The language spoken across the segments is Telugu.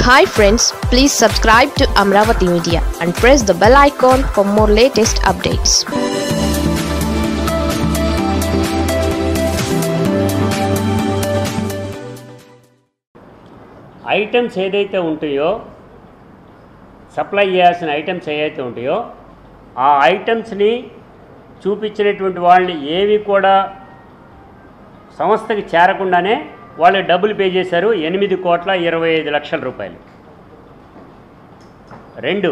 hi friends please subscribe to Amaravati media and press the bell icon for more latest updates items ఏదైతే ఉంటాయో సప్లై చేయాల్సిన ఐటమ్స్ ఏవైతే ఉంటాయో ఆ ఐటమ్స్ని చూపించినటువంటి వాళ్ళని ఏవి కూడా సంస్థకి చేరకుండానే వాళ్ళు డబ్బులు పే చేశారు ఎనిమిది కోట్ల ఇరవై ఐదు లక్షల రూపాయలు రెండు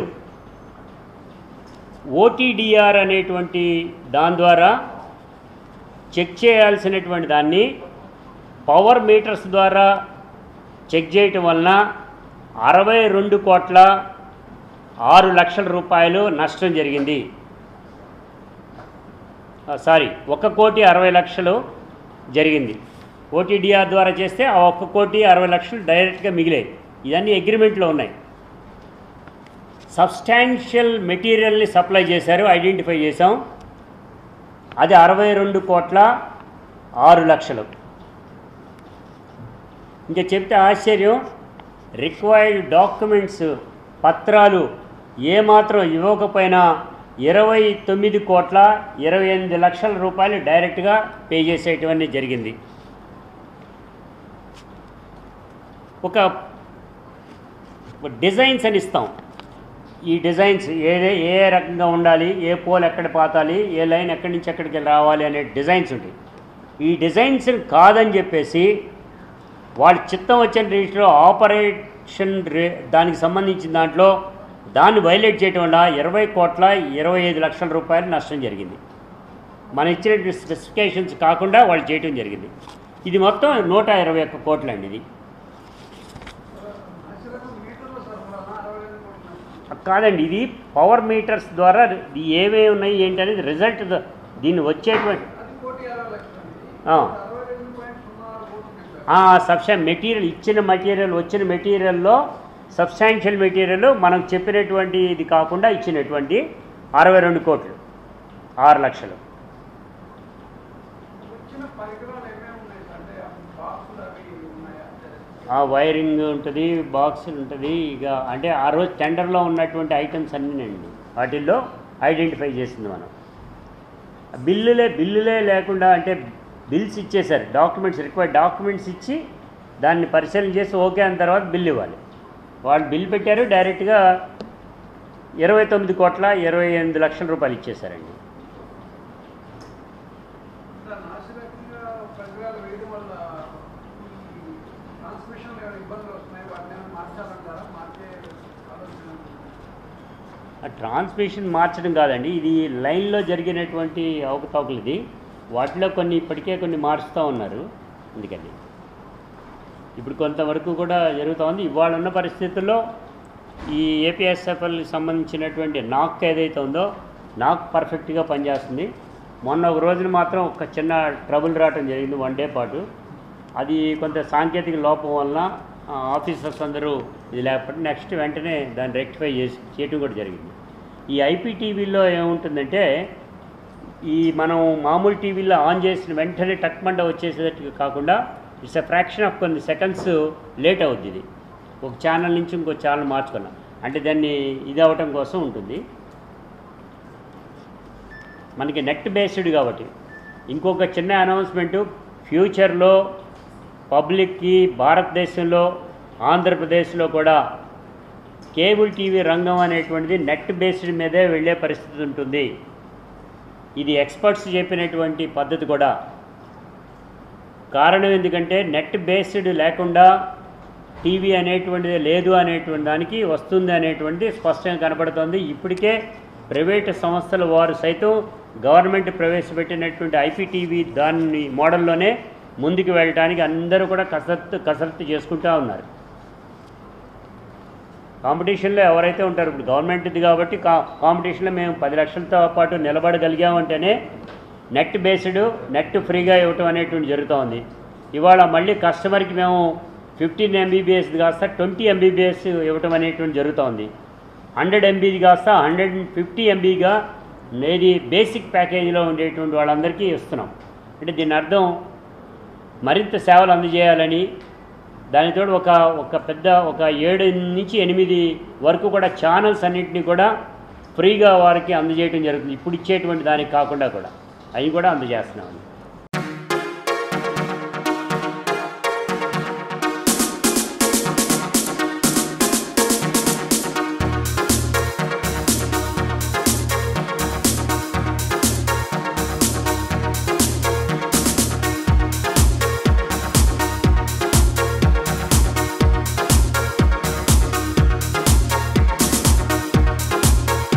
ఓటీడీఆర్ అనేటువంటి దాని ద్వారా చెక్ చేయాల్సినటువంటి దాన్ని పవర్ మీటర్స్ ద్వారా చెక్ చేయటం వలన అరవై రెండు కోట్ల ఆరు లక్షల రూపాయలు నష్టం జరిగింది ఆ, సారీ ఒక కోటి అరవై లక్షలు జరిగింది ఓటీడీఆర్ ద్వారా చేస్తే ఆ ఒక్క కోటి అరవై లక్షలు డైరెక్ట్గా మిగిలాయి ఇవన్నీ అగ్రిమెంట్లో ఉన్నాయి సబ్స్టాన్షియల్ మెటీరియల్ని సప్లై చేశారు ఐడెంటిఫై చేసాం అది అరవై రెండు కోట్ల ఆరు లక్షలు ఇంకా చెప్తే ఆశ్చర్యం రిక్వైర్డ్ డాక్యుమెంట్స్ పత్రాలు ఏమాత్రం ఇవ్వకపోయినా ఇరవై తొమ్మిది కోట్ల ఇరవై ఎనిమిది లక్షల రూపాయలు డైరెక్ట్గా పే చేసేటువంటి జరిగింది ఒక ఒక డిజైన్స్ అని ఇస్తాం ఈ డిజైన్స్ ఏ ఏ రకంగా ఉండాలి ఏ పోల్ ఎక్కడ పాతాలి ఏ లైన్ ఎక్కడి నుంచి ఎక్కడికి రావాలి అనే డిజైన్స్ ఉంటాయి ఈ డిజైన్స్ కాదని చెప్పేసి వాళ్ళ చిత్తం వచ్చిన రీతిలో ఆపరేషన్ రే దానికి సంబంధించిన దాంట్లో దాన్ని వైలేట్ చేయటం వల్ల ఇరవై కోట్ల ఇరవై ఐదు లక్షల రూపాయలు నష్టం జరిగింది మన ఇచ్చిన స్పెసిఫికేషన్స్ కాకుండా వాళ్ళు చేయటం జరిగింది ఇది మొత్తం నూట ఇరవై ఒక్క కోట్లు అండి ఇది కాదండి ఇది పవర్ మీటర్స్ ద్వారా ఇది ఏమేమి ఉన్నాయి ఏంటి అనేది రిజల్ట్ దీన్ని వచ్చేటువంటి సబ్స్టా మెటీరియల్ ఇచ్చిన మెటీరియల్ వచ్చిన మెటీరియల్లో సబ్స్టాన్షియల్ మెటీరియల్ మనం చెప్పినటువంటి ఇది కాకుండా ఇచ్చినటువంటి అరవై రెండు కోట్లు ఆరు లక్షలు ఆ వైరింగ్ ఉంటుంది బాక్సులు ఉంటుంది ఇక అంటే ఆ రోజు టెండర్లో ఉన్నటువంటి ఐటమ్స్ అన్నీనండి వాటిల్లో ఐడెంటిఫై చేసింది మనం బిల్లులే బిల్లులే లేకుండా అంటే బిల్స్ ఇచ్చేశారు డాక్యుమెంట్స్ రిక్వైర్డ్ డాక్యుమెంట్స్ ఇచ్చి దాన్ని పరిశీలన చేసి ఓకే అన్న తర్వాత బిల్ ఇవ్వాలి వాళ్ళు బిల్ పెట్టారు డైరెక్ట్గా ఇరవై తొమ్మిది కోట్ల ఇరవై ఎనిమిది లక్షల రూపాయలు ఇచ్చేశారండి నాశరకంగా పరికరాలు వేయడం వల్ల ఈ ట్రాన్స్మిషన్ ఇబ్బందులు వస్తున్నాయి వాటిని ఏమైనా మార్చాలంటారా మార్చే ఆలోచన ఆ ట్రాన్స్మిషన్ మార్చడం కాదండి ఇది లైన్లో జరిగినటువంటి అవకతవకలు ఇది వాటిలో కొన్ని ఇప్పటికే కొన్ని మారుస్తూ ఉన్నారు అందుకని ఇప్పుడు కొంతవరకు కూడా జరుగుతూ ఉంది ఇవాళ ఉన్న పరిస్థితుల్లో ఈ ఏపీఎస్ఎఫ్ఎల్ సంబంధించినటువంటి నాక్ ఏదైతే ఉందో నాక్ పర్ఫెక్ట్గా పనిచేస్తుంది మొన్న ఒక రోజున మాత్రం ఒక చిన్న ట్రబుల్ రావటం జరిగింది వన్ డే పాటు అది కొంత సాంకేతిక లోపం వలన ఆ, ఆఫీసర్స్ అందరూ ఇది లేకపోతే నెక్స్ట్ వెంటనే దాన్ని రెక్టిఫై చేసి చేయటం కూడా జరిగింది ఈ ఐపీటీవీలో ఏముంటుందంటే ఈ మనం మామూలు టీవీలో ఆన్ చేసిన వెంటనే టక్మండ వచ్చేసేటట్టుగా కాకుండా ఇట్స్ ఎ ఫ్రాక్షన్ ఆఫ్ కొన్ని సెకండ్స్ లేట్ అవుద్ది ఇది ఒక ఛానల్ నుంచి ఇంకో ఛానల్ మార్చుకున్నాం అంటే దాన్ని ఇది అవ్వటం కోసం ఉంటుంది మనకి నెట్ బేస్డ్ కాబట్టి ఇంకొక చిన్న అనౌన్స్మెంటు ఫ్యూచర్లో పబ్లిక్కి భారతదేశంలో ఆంధ్రప్రదేశ్లో కూడా కేబుల్ టీవీ రంగం అనేటువంటిది నెట్ బేస్డ్ మీదే వెళ్ళే పరిస్థితి ఉంటుంది ఇది ఎక్స్పర్ట్స్ చెప్పినటువంటి పద్ధతి కూడా కారణం ఎందుకంటే నెట్ బేస్డ్ లేకుండా టీవీ అనేటువంటిది లేదు అనేటువంటి దానికి వస్తుంది అనేటువంటిది స్పష్టంగా కనపడుతుంది ఇప్పటికే ప్రైవేటు సంస్థల వారు సైతం గవర్నమెంట్ ప్రవేశపెట్టినటువంటి ఐపీటీవీ దాని మోడల్లోనే ముందుకు వెళ్ళడానికి అందరూ కూడా కసరత్తు కసరత్తు చేసుకుంటూ ఉన్నారు కాంపిటీషన్లో ఎవరైతే ఉంటారు ఇప్పుడు గవర్నమెంట్ది కాబట్టి కా కాంపిటీషన్లో మేము పది లక్షలతో పాటు నిలబడగలిగామంటేనే నెట్ బేస్డ్ నెట్ ఫ్రీగా ఇవ్వటం అనేటువంటి జరుగుతూ ఉంది ఇవాళ మళ్ళీ కస్టమర్కి మేము ఫిఫ్టీన్ ఎంబీబీఎస్ కాస్త ట్వంటీ ఎంబీబీఎస్ ఇవ్వటం అనేటువంటి జరుగుతూ ఉంది హండ్రెడ్ ఎంబీది కాస్త హండ్రెడ్ అండ్ ఫిఫ్టీ ఎంబీగా నేది బేసిక్ ప్యాకేజీలో ఉండేటువంటి వాళ్ళందరికీ ఇస్తున్నాం అంటే దీని అర్థం మరింత సేవలు అందజేయాలని దానితో ఒక ఒక పెద్ద ఒక ఏడు నుంచి ఎనిమిది వరకు కూడా ఛానల్స్ అన్నింటినీ కూడా ఫ్రీగా వారికి అందజేయడం జరుగుతుంది ఇప్పుడు ఇచ్చేటువంటి దానికి కాకుండా కూడా అవి కూడా అందజేస్తున్నామండి